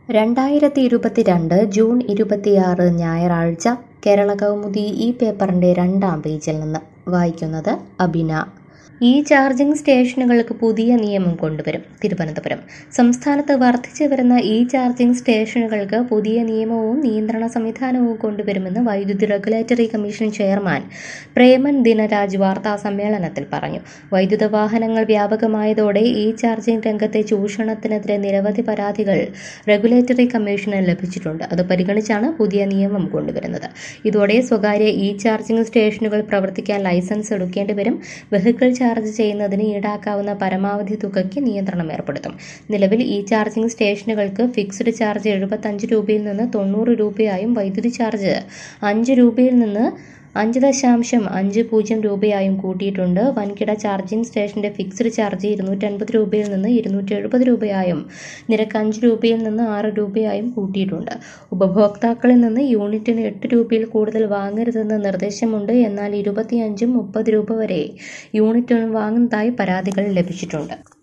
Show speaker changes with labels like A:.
A: രണ്ടായിരത്തി ഇരുപത്തിരണ്ട് ജൂൺ ഇരുപത്തിയാറ് ഞായറാഴ്ച കേരള കൗമുദി ഈ പേപ്പറിൻ്റെ രണ്ടാം പേജിൽ നിന്ന് വായിക്കുന്നത് അബിന ഇ ചാർജിംഗ് സ്റ്റേഷനുകൾക്ക് പുതിയ നിയമം കൊണ്ടുവരും തിരുവനന്തപുരം സംസ്ഥാനത്ത് വർദ്ധിച്ചു വരുന്ന ഇ ചാർജിംഗ് സ്റ്റേഷനുകൾക്ക് പുതിയ നിയമവും നിയന്ത്രണ സംവിധാനവും കൊണ്ടുവരുമെന്ന് വൈദ്യുതി regulatory commission chairman Preman Dinaraj വാർത്താ സമ്മേളനത്തിൽ പറഞ്ഞു വൈദ്യുത വാഹനങ്ങൾ വ്യാപകമായതോടെ ഇ ചാർജിംഗ് രംഗത്തെ ചൂഷണത്തിനെതിരെ നിരവധി പരാതികൾ റെഗുലേറ്ററി കമ്മീഷന് ലഭിച്ചിട്ടുണ്ട് അത് പരിഗണിച്ചാണ് പുതിയ നിയമം കൊണ്ടുവരുന്നത് ഇതോടെ സ്വകാര്യ ഇ ചാർജിംഗ് സ്റ്റേഷനുകൾ പ്രവർത്തിക്കാൻ ലൈസൻസ് എടുക്കേണ്ടി വരും വെഹിക്കിൾ ചാർജ് ചെയ്യുന്നതിന് ഈടാക്കാവുന്ന പരമാവധി തുകയ്ക്ക് നിയന്ത്രണം ഏർപ്പെടുത്തും നിലവിൽ ഇ ചാർജിംഗ് സ്റ്റേഷനുകൾക്ക് ഫിക്സ്ഡ് ചാർജ് എഴുപത്തഞ്ച് രൂപയിൽ നിന്ന് തൊണ്ണൂറ് രൂപയായും വൈദ്യുതി ചാർജ് അഞ്ച് രൂപയിൽ നിന്ന് അഞ്ച് ദശാംശം അഞ്ച് പൂജ്യം രൂപയായും കൂട്ടിയിട്ടുണ്ട് വൻകിട ചാർജിംഗ് സ്റ്റേഷന്റെ ഫിക്സ്ഡ് ചാർജ് ഇരുന്നൂറ്റൻപത് രൂപയിൽ നിന്ന് ഇരുന്നൂറ്റി എഴുപത് രൂപയായും നിരക്ക് അഞ്ച് രൂപയിൽ നിന്ന് ആറ് രൂപയായും കൂട്ടിയിട്ടുണ്ട് ഉപഭോക്താക്കളിൽ നിന്ന് യൂണിറ്റിന് എട്ട് രൂപയിൽ കൂടുതൽ വാങ്ങരുതെന്ന് നിർദ്ദേശമുണ്ട് എന്നാൽ ഇരുപത്തിയഞ്ചും മുപ്പത് രൂപ വരെ യൂണിറ്റ് വാങ്ങുന്നതായി പരാതികൾ ലഭിച്ചിട്ടുണ്ട്